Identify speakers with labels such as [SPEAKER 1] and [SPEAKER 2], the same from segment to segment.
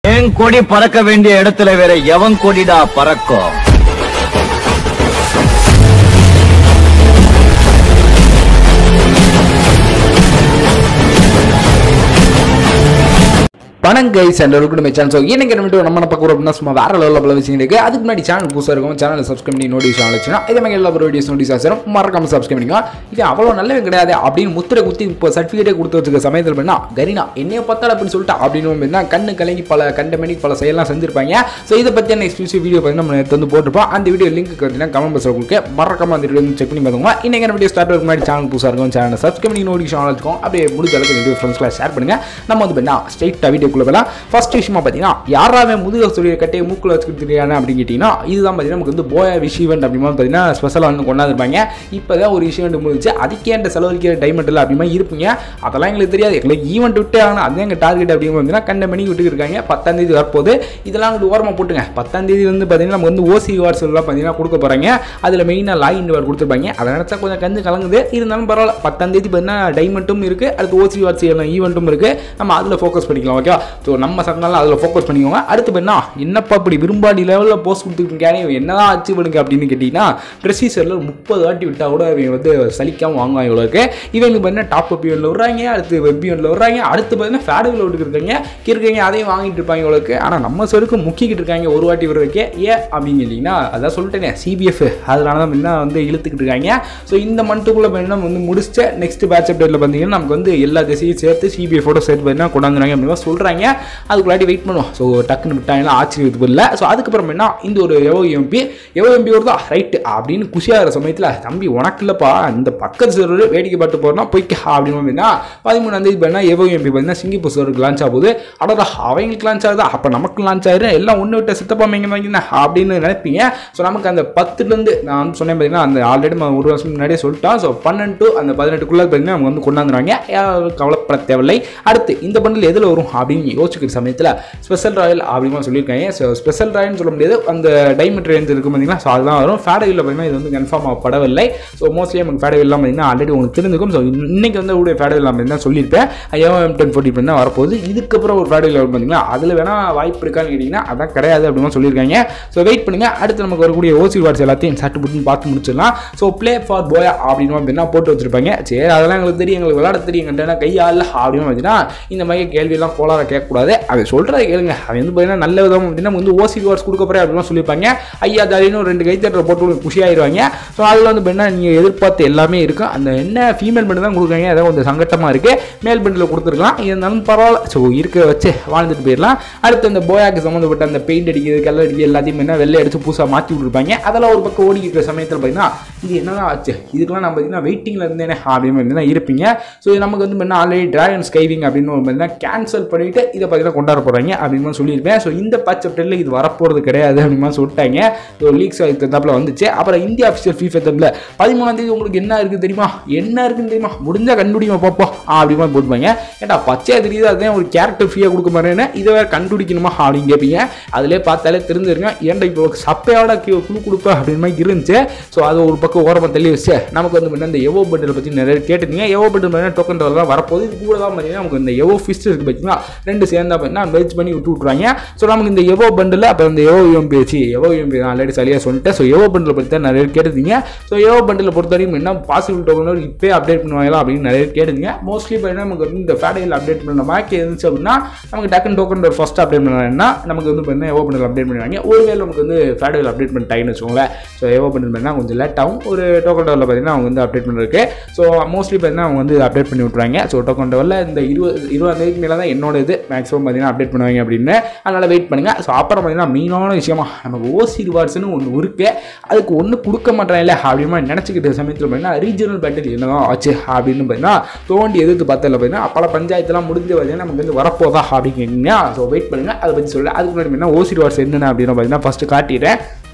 [SPEAKER 1] என் கொடி பறக்க வேண்டிய இடத்துல வேற எவன் கொடிடா பறக்கும்
[SPEAKER 2] பணம் கைஸ் அண்ட் ஒரு குடும்ப சேனல் ஸோ இன்னைக்கு நம்ம நம்ம பார்க்க போகிறோம் அப்படின்னா சும்மா வேற லெவலில் பல விஷயம் இருக்கு அதுக்கு முன்னாடி சேனல் புதுசாக இருக்கும் சேனல் சப்ஸ்கிரைப் பண்ணி நோட்டிஃபிகேஷன் வச்சுன்னா இதே மாதிரி எல்லா வீடியோஸ் நோட்டிஃபிகேஷன் வரும் மறக்காம சப்ஸ்கிரைப் பண்ணிக்கோ இது அவ்வளோ நல்லவே கிடையாது அப்படின்னு முத்திரை குத்தி இப்போ சர்டிஃபிகேட்டே கொடுத்து வச்சுக்க சமயத்தில் பண்ணா கரினா என்னைய பார்த்தாலும் அப்படின்னு சொல்லிட்டு அப்படின்னு வந்து கண்ணு கலங்கி பல கண்ட மணிக்கு பல செயலாம் செஞ்சிருப்பாங்க ஸோ இதை பற்றியான எக்ஸ்க்ளூசிவ் வீடியோ பார்த்தீங்கன்னா நம்ம நேத்து வந்து போட்டிருப்போம் அந்த வீடியோ லிங்க் பார்த்தீங்கன்னா கமெண்ட் பாக்ஸில் கொடுக்க மறக்காம அந்த வீடியோ வந்து செக் பண்ணி பார்த்துக்கோங்க இன்னைக்கு வீடியோ ஸ்டார்ட் ஆகிறதுக்கு முன்னாடி சேனல் புதுசாக இருக்கும் சேனல் சப்ஸ்கிரைப் பண்ணி நோட்டிஃபிகேஷன் வச்சுக்கோங்க அப்படியே முடிஞ்ச அளவுக்கு வீடியோ ஃப்ரெண்ட்ஸ்லாம் ஷேர் பண்ணுங்க நம்ம வந்து பண்ணா ஸ்ட்ரைட்டாக வீடியோக்குள்ள போகலாம் ஃபர்ஸ்ட் விஷயமா பார்த்தீங்கன்னா யாராவே முதுக சொல்லிய கட்டையை மூக்கில் வச்சுக்கிட்டு தெரியாத அப்படின்னு கேட்டிங்கன்னா இதுதான் பார்த்தீங்கன்னா நமக்கு வந்து போயா விஷ் ஈவெண்ட் அப்படிமா பார்த்தீங்கன்னா ஸ்பெஷலாக வந்து கொண்டாந்துருப்பாங்க இப்போ தான் ஒரு ஈவெண்ட் முடிஞ்சு அதுக்கே அந்த செலவழிக்கிற டைமண்ட் இல்லை அப்படிமா இருப்பீங்க அதெல்லாம் எங்களுக்கு தெரியாது எங்களுக்கு ஈவெண்ட் விட்டு ஆனால் அதுதான் எங்கள் டார்கெட் அப்படின்னு பார்த்தீங்கன்னா கண்ட மணிக்கு விட்டு இருக்காங்க பத்தாம் தேதி வரப்போகுது இதெல்லாம் வந்து ஓரமாக போட்டுங்க பத்தாம் தேதி வந்து பார்த்தீங்கன்னா நம்ம வந்து ஓசி வார்ஸ் எல்லாம் பார்த்தீங்கன்னா கொடுக்க போகிறாங்க அதில் மெயினாக லாகின் வேர் கொடுத்துருப்பாங்க அதை நினச்சா கொஞ்சம் கந்து கலங்குது இருந்தாலும் பரவாயில்ல பத்தாம் தேதி பார்த்தீங்கன்னா டைமண்ட்டும் இருக்குது அடுத்து ஓசி வார்ஸ் ஈவெண்ட்டும் இருக்குது நம்ம அதில் ஃபோக்கஸ் பண்ணிக்கலாம் ஓகேவா ஸோ நம்ம சங்கம்லாம் அதில் ஃபோக்கஸ் பண்ணிக்கோங்க அடுத்து பண்ணா என்னப்பா இப்படி விரும்பாடி லெவலில் போஸ்ட் கொடுத்துருக்கீங்க இவன் என்னதான் ஆச்சு பண்ணுங்க அப்படின்னு கேட்டிங்கன்னா ப்ரெசிசரில் முப்பது வாட்டி விட்டால் கூட இவங்க வந்து சலிக்காமல் வாங்குவாங்க இவ்வளோ இருக்கு இவங்களுக்கு பார்த்தீங்கன்னா டாப் அப் ஈவெண்ட்டில் விட்றாங்க அடுத்து வெப் ஈவெண்ட்டில் விட்றாங்க அடுத்து பார்த்தீங்கன்னா ஃபேடுகள் விட்டுருக்காங்க இருக்காங்க அதையும் வாங்கிட்டு இருப்பாங்க இவ்வளோக்கு ஆனால் நம்ம சருக்கு முக்கிக்கிட்டு இருக்காங்க ஒரு வாட்டி விடுறதுக்கே ஏன் அப்படின்னு கேட்டிங்கன்னா அதான் சொல்லிட்டேனே சிபிஎஃப் அதனால தான் என்ன வந்து இழுத்துக்கிட்டு இருக்காங்க ஸோ இந்த மந்த்துக்குள்ளே பார்த்தீங்கன்னா வந்து முடிச்ச நெக்ஸ்ட் பேட்ச் அப்டேட்டில் பார்த்தீங்கன்னா நமக்கு வந்து எல்லா திசையும் சேர்த்து சிபிஎஃபோட சேர்த்து பார்த்தீங்கன்னா கொண்டாந்துறாங்க அப்படின்னு சொல்கிறாங்க அதுக்குள்ளாடி வெயிட் பண்ணுவோம் ஸோ டக்குன்னு விட்டாங்கன்னா ஆச்சரியத்துக்கு இல்லை ஸோ அதுக்கப்புறம் என்ன இந்த ஒரு எவோ எம்பி எவோ எம்பி வருதா ரைட்டு அப்படின்னு குஷியாகிற சமயத்தில் தம்பி உனக்கு இல்லைப்பா இந்த பக்கத்து சர்வர் வேடிக்கை பார்த்து போகிறோம்னா போய்க்க அப்படின்னு அப்படின்னா பதிமூணாம் தேதி பண்ணால் எவோ எம்பி பார்த்தீங்கன்னா சிங்கப்பூர் சர்வருக்கு லான்ச் ஆகுது அடடா அவங்களுக்கு லான்ச் ஆகுதா அப்போ நமக்கு லான்ச் ஆயிரும் எல்லாம் ஒன்று விட்ட சித்தப்பா மைங்க வாங்கினா அப்படின்னு நினைப்பீங்க ஸோ நமக்கு அந்த பத்துலேருந்து நான் வந்து சொன்னேன் பார்த்தீங்கன்னா அந்த ஆல்ரெடி ஒரு வருஷம் முன்னாடியே சொல்லிட்டோம் ஸோ பன்னெண்டு to அந்த பதினெட்டுக்குள்ளே பார்த்தீங்கன்னா அவங்க வந்து கொண்டாந்துருவாங்க யாரும் கவலைப்பட தேவையில்லை அடுத்து இந்த பண்டில் எதில் வரும் அப்படின்னு யோசிக்கிற சமயத்தில் ஸ்பெஷல் ராயல் அப்படின்னு சொல்லியிருக்காங்க ஸோ ஸ்பெஷல் ராயல்னு சொல்ல முடியாது அந்த டைமண்ட் ரேஞ்ச் இருக்கும் பார்த்தீங்கன்னா ஸோ அதுதான் வரும் ஃபேடவில் பார்த்தீங்கன்னா இது வந்து கன்ஃபார்ம் ஆகப்படவில்லை ஸோ மோஸ்ட்லி நமக்கு ஃபேடவில்லாம் பார்த்தீங்கன்னா ஆல்ரெடி உங்களுக்கு தெரிஞ்சுக்கும் ஸோ இன்னைக்கு வந்து உடைய ஃபேடவில் நான் தான் சொல்லியிருப்பேன் ஐயோ எம் டென் ஃபோர்ட்டி தான் வரப்போகுது இதுக்கப்புறம் ஒரு ஃபேடவில் வரும் பார்த்தீங்கன்னா அதில் வேணால் வாய்ப்பு இருக்கான்னு கேட்டிங்கன்னா அதான் கிடையாது அப்படின்னு சொல்லியிருக்காங்க ஸோ வெயிட் பண்ணுங்க அடுத்து நமக்கு வரக்கூடிய ஓசி வார்ட்ஸ் எல்லாத்தையும் சட்டு புட்டுன்னு பார்த்து முடிச்சிடலாம் ஸோ ப்ளே ஃபார் போயா அப்படின்னு அப்படின்னா போட்டு வச்சிருப்பாங்க சரி அதெல்லாம் எங்களுக்கு தெரியும் எங்களுக்கு விளையாட தெரியும் கண்டா கையால் அப்படின்னு பார்த்தீங்கன்னா இந்த மாதிரி கேள்வியெல்லாம் கோளார கேட்கக்கூடாது அவன் சொல்கிறத கேளுங்க அவன் வந்து பார்த்தீங்கன்னா நல்ல விதம் அப்படின்னா வந்து ஓசி வார்ட்ஸ் கொடுக்க போகிறேன் அப்படின்னு சொல்லியிருப்பாங்க ஐயா தாலின்னு ஒரு ரெண்டு கைத்தட்டை போட்டு உங்களுக்கு குஷியாயிருவாங்க ஸோ அதில் வந்து பார்த்தீங்கன்னா நீங்கள் எதிர்பார்த்த எல்லாமே இருக்கும் அந்த என்ன ஃபீமேல் பண்ணி தான் கொடுக்குறாங்க அதான் கொஞ்சம் சங்கட்டமாக இருக்குது மேல் பண்டில் கொடுத்துருக்கலாம் இருந்தாலும் பரவாயில்ல ஸோ இருக்க வச்சு வாழ்ந்துட்டு போயிடலாம் அடுத்து அந்த போயாக்கு சம்மந்தப்பட்ட அந்த பெயிண்ட் அடிக்கிறது கல் அடிக்கிறது எல்லாத்தையும் என்ன வெள்ளை அடிச்சு புதுசாக மாற்றி விட்ருப்பாங்க அதெல்லாம் ஒரு பக்கம் ஓடி இருக்கிற சமயத்தில் பார்த்தீங்கன்னா இது என்னதான் ஆச்சு இதுக்கெல்லாம் நம்ம பார்த்தீங்கன்னா வெயிட்டிங்கில் இருந்தேனே அப்படின்னு பார்த்தீங்கன்னா இருப்பீங்க ஸோ இது நமக்கு வந்து பார்த்தீங்கன்னா ஆல்ரெடி டிராகன் ஸ்கைவிங் அப்படின்னு ஒரு பார்த்தீங்கன்னா கேன்சல் பண்ணிட்டு இதை பார்த்தீங்கன்னா கொண்டாட போகிறாங்க அப்படின்னு மாதிரி சொல்லியிருப்பேன் ஸோ இந்த பட்ச் அப்டேட்டில் இது வரப்போகிறது கிடையாது அப்படின்னு மாதிரி சொல்லிட்டாங்க ஸோ லீக்ஸ் தந்தாப்பில் வந்துச்சு அப்புறம் இந்தியா அஃபிஷியல் ஃபீஃபா தப்பில் பதிமூணாம் தேதி உங்களுக்கு என்ன இருக்குது தெரியுமா என்ன இருக்குன்னு தெரியுமா முடிஞ்சால் கண்டுபிடிமா பார்ப்போம் அப்படி மாதிரி போட்டுப்பாங்க ஏன்டா பச்சையாக தெரியுது அதுதான் ஒரு கேரக்டர் ஃப்ரீயாக கொடுக்க மாட்டேன்னு இதை வேறு கண்டுபிடிக்கணுமா அப்படின்னு கேட்பீங்க அதிலே பார்த்தாலே தெரிஞ்சிருங்க ஏன்டா இப்போ சப்பையோட கீ- குழு கொடுப்பேன் அப்படின்னு மாதிரி இருந்துச்சு ஸோ அது ஒரு பக்கம் ஓரமாக தள்ளி வச்சு நமக்கு வந்து பார்த்தீங்கன்னா இந்த எவோ பட்டில் பற்றி நிறைய கேட்டுருந்தீங்க எவோ பட்டில் பார்த்தீங்கன்னா டோக்கன் டவர் தான் வரப்போகுது இது கூட தான் பார்த்தீங்கன்னா நமக்கு இந்த எவோ ஃபிஸ்ட் இருக்குது பார்த்தீங்கன்னா ரெண்டு சேர்ந்தா பார்த்தீங்கன்னா மெர்ஜ் பண்ணி விட்டு விட்ருவாங்க ஸோ நமக்கு இந்த எவோ பண்டில் அப்புறம் இந்த எவோ யூஎம்பி வச்சு எவோ யூஎம்பி நான் ஆல்ரெடி சரியாக சொல்லிட்டேன் ஸோ எவோ பண்டில் பற்றி தான் நிறைய பேர் கேட்டிருந்தீங்க ஸோ எவோ பண்டில் பொறுத்த வரைக்கும் என்ன பாசிபிள் டோக்கன் இப்போ அப்டேட் பண்ணுவாங்களா அப்படின்னு நிறைய பேர் கேட்டுங்க மோஸ்ட்லி பார்த்தீங்கன்னா நமக்கு வந்து இந்த ஃபேடையில் அப்டேட் பண்ண மாதிரி இருந்துச்சு அப்படின்னா நமக்கு டக்குன் டோக்கன் ஒரு ஃபஸ்ட் அப்டேட் பண்ணாங்கன்னா நமக்கு வந்து பார்த்தீங்கன்னா எவோ பண்டில் அப்டேட் பண்ணுவாங்க ஒருவேளை நமக்கு வந்து ஃபேடையில் அப்டேட் பண்ணிட்டாங்கன்னு வச்சுக்கோங்களேன் ஸோ எவோ பண்டில் பண்ணால் கொஞ்சம் லேட் ஆகும் ஒரு டோக்கன் டவரில் பார்த்தீங்கன்னா அவங்க வந்து அப்டேட் பண்ணுறதுக்கு ஸோ மோஸ்ட்லி பார்த்தீங்கன்னா அவங்க வந்து அப்டேட் பண்ணி விட்ருவாங்க ஸோ டோக்கன் டவரில் இந்த இருபது இருபதாம் தேதிக்கு மேலே தான் என்னோட இது மேக்ஸிமம் பார்த்தீங்கன்னா அப்டேட் பண்ணுவாங்க அப்படின்னு அதனால் வெயிட் பண்ணுங்கள் ஸோ அப்புறம் பார்த்தீங்கன்னா மெயினான விஷயமா நமக்கு ஓசி ரிவார்ட்ஸ்னு ஒன்று இருக்கு அதுக்கு ஒன்று கொடுக்க மாட்டேன் அப்படின்னு நினச்சிக்கிட்ட சமயத்தில் பார்த்தீங்கன்னா ரீஜனல் பேட்டில் என்னதான் ஆச்சு அப்படின்னு பார்த்தீங்கன்னா தோண்டி எதிர்த்து பார்த்ததில் பார்த்தீங்கன்னா பல பஞ்சாயத்துலாம் முடிஞ்சு பார்த்தீங்கன்னா நமக்கு வந்து வரப்போதா அப்படின்னு கேட்டீங்கன்னா ஸோ வெயிட் பண்ணுங்கள் அதை பற்றி சொல்ல அதுக்கு முன்னாடி பார்த்தீங்கன்னா ஓசி ரிவார்ட்ஸ் என்னென்ன அப்படின்னு பார்த்தீங்கன்னா ஃபஸ்ட்டு காட்டிடுறேன்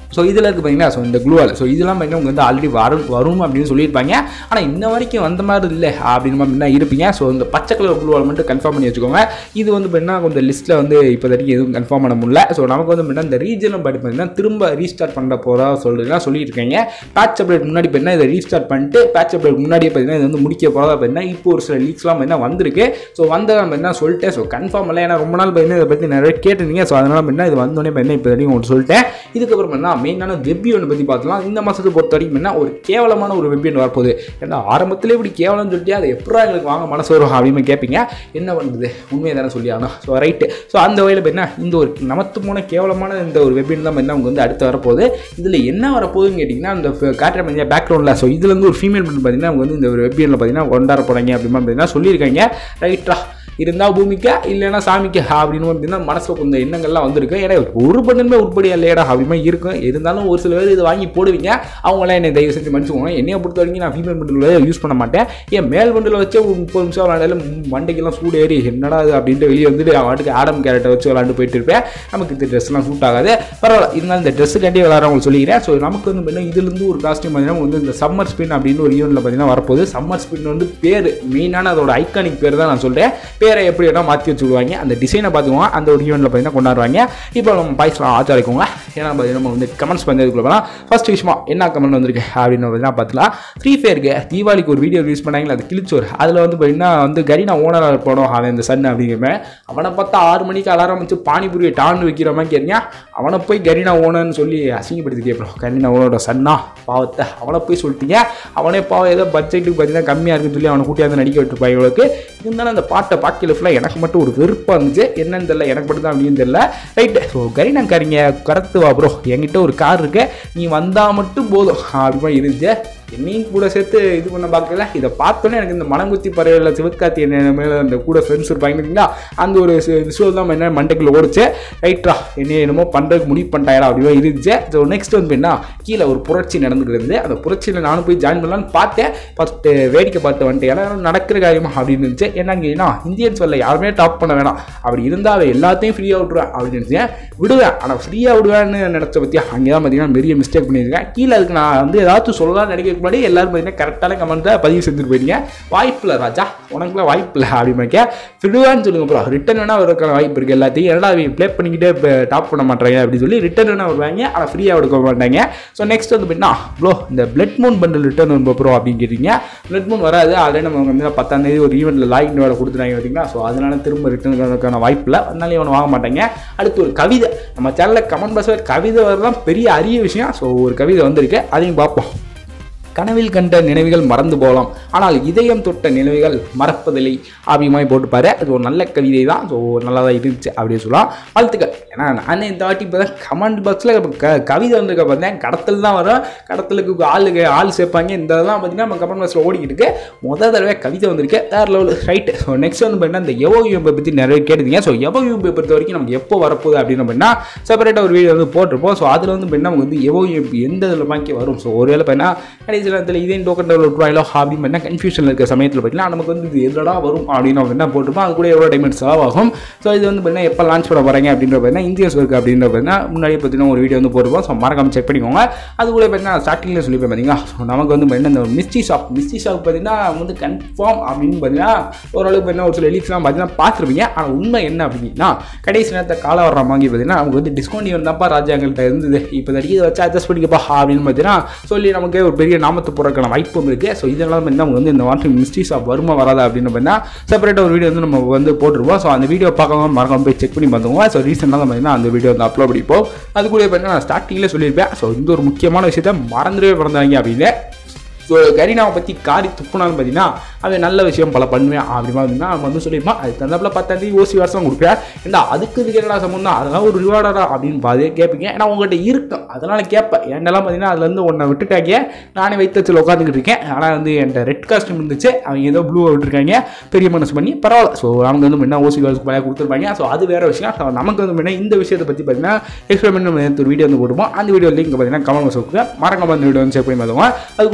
[SPEAKER 2] ஸோ இதில் இருக்கு பார்த்தீங்கன்னா ஸோ இந்த க்ளூவால் ஸோ இதெல்லாம் பார்த்தீங்கன்னா உங்களுக்கு வந்து ஆல்ரெடி வரும் வரும் அப்படின்னு சொல்லியிருப்பாங்க ஆனால் இன்ன வரைக்கும் வந்த மாதிரி இல்லை அப்படின்னு மாதிரி இருப்பீங்க ஸோ இந்த பச்சை கலர் க்ளூவால் மட்டும் கன்ஃபார்ம் பண்ணி வச்சுக்கோங்க இது வந்து பார்த்தீங்கன்னா கொஞ்சம் லிஸ்ட்டில் வந்து இப்போதைக்கு எதுவும் கன்ஃபார்ம் பண்ண முடியல ஸோ நமக்கு வந்து பார்த்தீங்கன்னா இந்த ரீஜனும் படி பார்த்தீங்கன்னா திரும்ப ரீஸ்டார்ட் பண்ண போகிறா சொல்லிட்டுலாம் சொல்லியிருக்கீங்க பேட்ச் அப்டேட் முன்னாடி பார்த்தீங்கன்னா இதை ரீஸ்டார்ட் பண்ணிட்டு பேட்ச் அப்டேட் முன்னாடியே பார்த்தீங்கன்னா இது வந்து முடிக்க போகிறதா பார்த்தீங்கன்னா இப்போ ஒரு சில லீக்ஸ்லாம் பார்த்தீங்கன்னா வந்திருக்கு ஸோ வந்த பார்த்தீங்கன்னா சொல்லிட்டேன் ஸோ கன்ஃபார்ம் இல்லை ஏன்னா ரொம்ப நாள் பார்த்தீங்கன்னா இதை பற்றி நிறைய கேட்டிருந்தீங்க ஸோ அதனால் பார்த்தீங்கன்னா இது வந்தோடனே பார்த்தீங்கன்னா இப்போ வரைக்கும் உங்களுக்கு சொல்லிட்டேன் இதுக்கப்புறம் என்ன மெயினான வெப்பி ஒன்று பற்றி பார்த்தலாம் இந்த மாதத்தை பொறுத்த வரைக்கும் என்ன ஒரு கேவலமான ஒரு வெப்பி ஒன்று வரப்போகுது ஏன்னா ஆரம்பத்திலே இப்படி கேவலம்னு சொல்லிட்டு அதை எப்படா எங்களுக்கு வாங்க மனசு வரும் அப்படின்னு கேட்பீங்க என்ன பண்ணுறது உண்மையை தானே சொல்லி ஆகணும் ஸோ ரைட்டு ஸோ அந்த வகையில் பார்த்தீங்கன்னா இந்த ஒரு நமத்து போன கேவலமான இந்த ஒரு வெப்பின் தான் பார்த்தீங்கன்னா உங்களுக்கு வந்து அடுத்து வரப்போகுது இதில் என்ன வரப்போகுதுன்னு கேட்டிங்கன்னா அந்த காட்டுற பார்த்தீங்கன்னா பேக்ரவுண்டில் ஸோ இதுலேருந்து ஒரு ஃபீமேல் பார்த்தீங்கன்னா அவங்க வந்து இந்த ஒரு வெப்பியனில் பார்த்தீங்கன்னா கொண்டாட போகிறாங்க அப்படின்னு பார்த்தீங்கன்னா சொல்லியிருக்காங்க ரைட்டா இருந்தால் பூமிக்கா இல்லைன்னா சாமிக்கா அப்படின்னு பார்த்தீங்கன்னா மனசில் கொஞ்சம் எண்ணங்கள்லாம் வந்திருக்கு ஏன்னா ஒரு பண்ணுமே உருப்படியா இல்லையடா அப்படிமா இருக்கும் இருந்தாலும் ஒரு சில பேர் இதை வாங்கி போடுவீங்க அவங்களாம் என்னை தயவு செஞ்சு மன்னிச்சுக்கோங்க என்னைய பொறுத்த வரைக்கும் நான் ஃபீமேல் பண்டில் யூஸ் பண்ண மாட்டேன் ஏன் மேல் பண்டில் வச்சு ஒரு முப்பது நிமிஷம் விளாண்டால மண்டைக்கெல்லாம் சூடு ஏறி என்னடா அது அப்படின்ட்டு வெளியே வந்துட்டு அவன் வாட்டுக்கு ஆடம் கேரட்டை வச்சு விளாண்டு போயிட்டு இருப்பேன் நமக்கு இந்த ட்ரெஸ்லாம் சூட் ஆகாது பரவாயில்ல இருந்தாலும் இந்த ட்ரெஸ்ஸுக்காண்டி விளாட்றவங்க சொல்லிக்கிறேன் ஸோ நமக்கு வந்து பார்த்தீங்கன்னா இதுலேருந்து ஒரு காஸ்டியூம் பார்த்தீங்கன்னா வந்து இந்த சம்மர் ஸ்பின் அப்படின்னு ஒரு ஈவெண்ட்டில் பார்த்தீங்கன்னா வரப்போகுது சம்மர் ஸ்பின் வந்து பேர் மெயினான அதோட ஐக்கானிக் பேர் தான் நான் சொல்கிறேன் பேரை எப்படி வேணால் மாற்றி வச்சுடுவாங்க அந்த டிசைனை பார்த்துக்குவோம் அந்த ஒரு ஈவெண்ட்டில் பார்த்தீங்கன்னா கொண்டாடுவாங்க இப்போ நம்ம பாய்ஸ்லாம் ஆச்சாரிக்கோங்க ஏன்னா பார்த்தீங்கன்னா நம்ம வந்து கமெண்ட்ஸ் பண்ணதுக்குள்ள போகலாம் ஃபர்ஸ்ட் விஷயமா என்ன கமெண்ட் வந்திருக்கு அப்படின்னு பார்த்தீங்கன்னா பார்த்துலாம் ஃப்ரீ ஃபயருக்கு தீபாவளிக்கு ஒரு வீடியோ ரிலீஸ் பண்ணாங்களே அது கிழிச்சோர் அதில் வந்து பார்த்தீங்கன்னா வந்து கரீனா ஓனராக இருப்பானோ அவன் இந்த சன் அப்படிங்கிற அவனை பார்த்தா ஆறு மணிக்கு அலாரம் வச்சு பானிபூரியை டான்னு வைக்கிற மாதிரி கேட்டீங்க அவனை போய் கரீனா ஓனர்னு சொல்லி அசிங்கப்படுத்தி கேட்போம் கரீனா ஓனரோட சன்னா பாவத்தை அவனை போய் சொல்லிட்டீங்க அவனே பாவம் ஏதோ பட்ஜெட்டுக்கு பார்த்தீங்கன்னா கம்மியாக இருக்குன்னு சொல்லி அவனை கூட்டியாந்து நடிக்க விட்டுருப்பாங்க இவளுக்கு இருந்தாலும் அந்த பாட்டை பார்க்கல ஃபுல்லாக எனக்கு மட்டும் ஒரு வெறுப்பாக இருந்துச்சு என்னன்னு தெரியல எனக்கு மட்டும் தான் அப்படின்னு தெரியல ரைட்டு ஸோ கரீனாக்காரிங்க கரெக்டு வா ப்ரோ என்கிட்ட ஒரு கார் இருக்கு நீ வந்தால் மட்டும் போதும் அப்படி இருந்துச்சு என்னையும் கூட சேர்த்து இது பண்ண பார்க்கல இதை பார்த்தோன்னே எனக்கு இந்த மனங்குத்தி பறவையில் சிவகார்த்தி என்ன மேலே அந்த கூட ஃப்ரெண்ட்ஸ் இருப்பாங்க இல்லைங்களா அந்த ஒரு விஷுவல் தான் என்ன மண்டைக்குள்ள ஓடிச்சு ரைட்ரா என்ன என்னமோ பண்ணுறதுக்கு முடிவு பண்ணிட்டாயரா அப்படியே இருந்துச்சு ஸோ நெக்ஸ்ட் வந்து என்ன கீழே ஒரு புரட்சி நடந்துட்டு இருந்து அந்த புரட்சியில் நானும் போய் ஜாயின் பண்ணலான்னு பார்த்தேன் ஃபஸ்ட்டு வேடிக்கை பார்த்து வந்துட்டு ஏன்னா நடக்கிற காரியமா அப்படின்னு இருந்துச்சு என்னங்கன்னா இந்தியன்ஸ் வரல யாருமே டாப் பண்ண வேணாம் அப்படி இருந்தால் அவன் எல்லாத்தையும் ஃப்ரீயாக விட்ருவேன் அப்படின்னு நினச்சேன் விடுவேன் ஆனால் ஃப்ரீயாக விடுவேன்னு நினச்ச பற்றியா அங்கே தான் பார்த்தீங்கன்னா பெரிய மிஸ்டேக் பண்ணியிருக்கேன் கீழே இருக்கு நான் வந்து ஏதாச்சும் சொல்லலாம்னு நினைக்க முன்னாடி எல்லாரும் பார்த்தீங்கன்னா கரெக்டான கமெண்ட்டை பதிவு செஞ்சுட்டு போயிட்டீங்க வாய்ப்பில்லை ராஜா உனக்குலாம் வாய்ப்பில்லை அப்படின்னு விடுவான்னு சொல்லுங்க ப்ரோ ரிட்டன் வேணா வரக்கான வாய்ப்பு இருக்குது எல்லாத்தையும் என்னடா அவங்க ப்ளே பண்ணிக்கிட்டே இப்போ டாப் பண்ண மாட்டாங்க அப்படின்னு சொல்லி ரிட்டன் வேணா வருவாங்க ஆனால் ஃப்ரீயாக எடுக்க மாட்டாங்க ஸோ நெக்ஸ்ட் வந்து பார்த்தீங்கன்னா ப்ரோ இந்த பிளட் மூன் பண்டில் ரிட்டர்ன் வந்து ப்ரோ அப்படின்னு கேட்டீங்க பிளட் மூன் வராது ஆல்ரெடி நம்ம வந்து பத்தாம் தேதி ஒரு ஈவெண்ட்டில் லாகின் வேலை கொடுத்துட்டாங்க பார்த்தீங்களா ஸோ அதனால திரும்ப ரிட்டர்ன் வரக்கான வாய்ப்பு இல்லை அதனால இவனை வாங்க மாட்டாங்க அடுத்து ஒரு கவிதை நம்ம சேனலில் கமெண்ட் பாக்ஸில் கவிதை வரலாம் பெரிய அரிய விஷயம் ஸோ ஒரு கவிதை வந்திருக்கு அதையும் பார்ப்போம் கனவில் கண்ட நினைவுகள் மறந்து போகலாம் ஆனால் இதயம் தொட்ட நினைவுகள் மறப்பதில்லை அப்படிமாய் போட்டுப்பாரு அது ஒரு நல்ல கவிதை தான் ஸோ நல்லா தான் இருந்துச்சு அப்படின்னு சொல்லலாம் வாழ்த்துக்கள் ஏன்னா நானே இந்த வாட்டி இப்போ தான் கமெண்ட் பாக்ஸில் க கவிதை வந்திருக்க பார்த்தேன் கடத்தல் தான் வரும் கடத்தலுக்கு ஆளுக்கு ஆள் சேர்ப்பாங்க இந்த இதெல்லாம் பார்த்தீங்கன்னா நம்ம கமெண்ட் பாக்ஸில் ஓடிக்கிட்டு இருக்கு முதல் தடவை கவிதை வந்திருக்கு வேறு லெவல் ரைட்டு ஸோ நெக்ஸ்ட் வந்து பார்த்தீங்கன்னா இந்த எவோ யூபை பற்றி நிறைய கேட்டுங்க ஸோ எவோ யூபை பொறுத்த வரைக்கும் நமக்கு எப்போ வரப்போகுது அப்படின்னு பார்த்தீங்கன்னா செப்பரேட்டாக ஒரு வீடியோ வந்து போட்டிருப்போம் ஸோ அதில் வந்து பார்த்தீங்கன்னா நமக்கு வந்து எவோ யூப் எந்த இதில் வாங்கி வரும் ஸோ ஒருவேளை பார்த்தீங்கன்னா கடைசி நேரத்தில் இதே டோக்கன் டெவலப் விட்ருவாங்களோ அப்படின்னு பார்த்தீங்கன்னா கன்ஃபியூஷனில் இருக்கிற சமயத்தில் பார்த்தீங்கன்னா நமக்கு வந்து இது எதடா வரும் அப்படின்னு வந்து என்ன போட்டிருப்போம் அது கூட எவ்வளோ டைமண்ட் செலவாகும் ஸோ இது வந்து பார்த்தீங்கன்னா எப்போ லான்ச் பண்ண போகிறாங்க அப்படின்ற பார்த்தீங்கன்னா இந்தியன்ஸ் ஒர்க் அப்படின்ற பார்த்தீங்கன்னா முன்னாடியே பார்த்தீங்கன்னா ஒரு வீடியோ வந்து போட்டிருப்போம் ஸோ மறக்காம செக் பண்ணிக்கோங்க அது கூட பார்த்தீங்கன்னா ஸ்டார்டிங்கில் சொல்லி பார்த்தீங்களா ஸோ நமக்கு வந்து பார்த்தீங்கன்னா இந்த மிஸ்டி ஷாப் மிஸ்டி ஷாப் பார்த்தீங்கன்னா வந்து கன்ஃபார்ம் அப்படின்னு பார்த்தீங்கன்னா ஓரளவுக்கு பார்த்தீங்கன்னா ஒரு சில எலிக்ஸ்லாம் பார்த்தீங்கன்னா பார்த்துருப்பீங்க ஆனால் உண்மை என்ன அப்படின்னா கடைசி நேரத்தை கால வர்ற வாங்கி பார்த்தீங்கன்னா நமக்கு வந்து டிஸ்கவுண்ட் ஈவன் தான்ப்பா ராஜாங்கள்ட்ட இருந்தது இப்போ தடிக்க இதை வச்சு அட்ஜஸ்ட் பண்ணிக்கப்பா அப்படின்னு பார்த்தீங்கன்னா சொல்லி நமக்கு ஒரு பெரிய நாமத்தை போடுறதுக்கான வாய்ப்பும் இருக்குது ஸோ இதெல்லாம் பார்த்தீங்கன்னா நமக்கு வந்து இந்த வாட்டர் மிஸ்டி ஷாப் வருமா வராதா அப்படின்னு பார்த்தீங்கன்னா செப்பரேட்டாக ஒரு வீடியோ வந்து நம்ம வந்து போட்டுருவோம் ஸோ அந்த வீடியோ பார்க்காம மறக்காம போய் செக் பண்ணி பார்த்துக்குவோம் ஸோ ரீசெண்டாக பார்த்தீங்கன்னா அந்த வீடியோ வந்து அப்லோட் பண்ணிப்போம் அது கூட பார்த்தீங்கன்னா நான் ஸ்டார்டிங்கில் சொல்லியிருப்பேன் ஸோ இந்த ஒரு முக்கியமான விஷயத்த மறந்துடவே பிறந்தாங்க அப்படின்னு ஸோ கரீனாவை பற்றி காரி துப்புனாலும் பார்த்தீங்கன்னா அவன் நல்ல விஷயம் பல பண்ணுவேன் அப்படி மாதிரினா அவன் வந்து சொல்லியிருப்பான் அது தந்தாப்புல பத்தாம் தேதி ஓசி வருஷம் கொடுப்பேன் ஏன்டா அதுக்கு இதுக்கு என்னடா சம்பந்தம் அதெல்லாம் ஒரு ரிவார்டரா அப்படின்னு பார்த்து கேட்பீங்க ஏன்னா உங்கள்கிட்ட இருக்கும் அதனால் கேட்பேன் என்னெல்லாம் பார்த்தீங்கன்னா அதுலேருந்து ஒன்றை விட்டுட்டாங்க நானே வைத்தச்சில் உட்காந்துக்கிட்டு இருக்கேன் ஆனால் வந்து என்கிட்ட ரெட் காஸ்டியூம் இருந்துச்சு அவங்க ஏதோ ப்ளூவை விட்டுருக்காங்க பெரிய மனசு பண்ணி பரவாயில்ல ஸோ அவங்க வந்து முன்ன ஓசி வேர்ஸ்க்கு பழைய கொடுத்துருப்பாங்க ஸோ அது வேறு விஷயம் So, நமக்கு வந்து முன்ன இந்த விஷயத்தை பற்றி பார்த்தீங்கன்னா எக்ஸ்பெரிமெண்ட் ஒரு வீடியோ வந்து போடுவோம் அந்த வீடியோ லிங்க் பார்த்தீங்கன்னா கமெண்ட் பாக்ஸ் மறக்காம அந்த வீடியோ வந்து செக் பண்ணி பார்த்துவோம் அது கூட சேனல்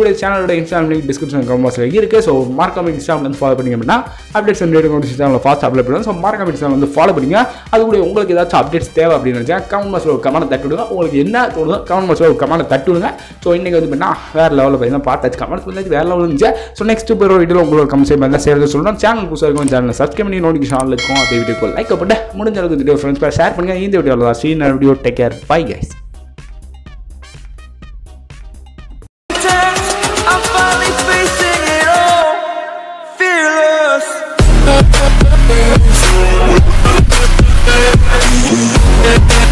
[SPEAKER 2] சேனலோட இன்ஸ்டாகிராம் லிங்க் டிஸ்கிரிப்ஷன் கமெண்ட்ஸில் இருக்குது ஸோ மறக்காம இன்ஸ்டாகிராம் வந்து ஃபாலோ பண்ணிங்க அப்படின்னா அப்டேட்ஸ் வந்து சேனலில் ஃபாஸ்ட் அப்ளை பண்ணுவோம் ஸோ மறக்காம இன்ஸ்டாகிராம் வந்து ஃபாலோ பண்ணிங்க அது கூட உங்களுக்கு ஏதாச்சும் அப்டேட்ஸ் தேவை அப்படின்னு நினச்சா கமெண்ட் பாக்ஸில் ஒரு கமெண்ட் தட்டி விடுங்க உங்களுக்கு என்ன தோணுதோ கமெண்ட் பாக்ஸில் ஒரு கமெண்ட் தட்டி விடுங்க ஸோ இன்றைக்கி வந்து பண்ணால் வேறு லெவலில் பார்த்தீங்கன்னா பார்த்தாச்சு கமெண்ட்ஸ் வந்து வேறு லெவலில் இருந்துச்சு ஸோ நெக்ஸ்ட் இப்போ ஒரு வீடியோ உங்களோட கமெண்ட் செய்ய மாதிரி சேர்ந்து சொல்லணும் சேனல் புதுசாக இருக்கும் சேனல் சப்ஸ்கிரைப் பண்ணி நோட்டிஃபிகேஷன் இருக்கும் அதே வீடியோ லைக் பண்ண முடிஞ்ச அளவுக்கு வீடியோ ஃப்ரெண்ட்ஸ் ஷேர் பண்ணுங்கள் இந்த வீடியோவில் தான் seen video take care bye guys
[SPEAKER 3] I'm finally facing it all, fearless.
[SPEAKER 4] Yeah.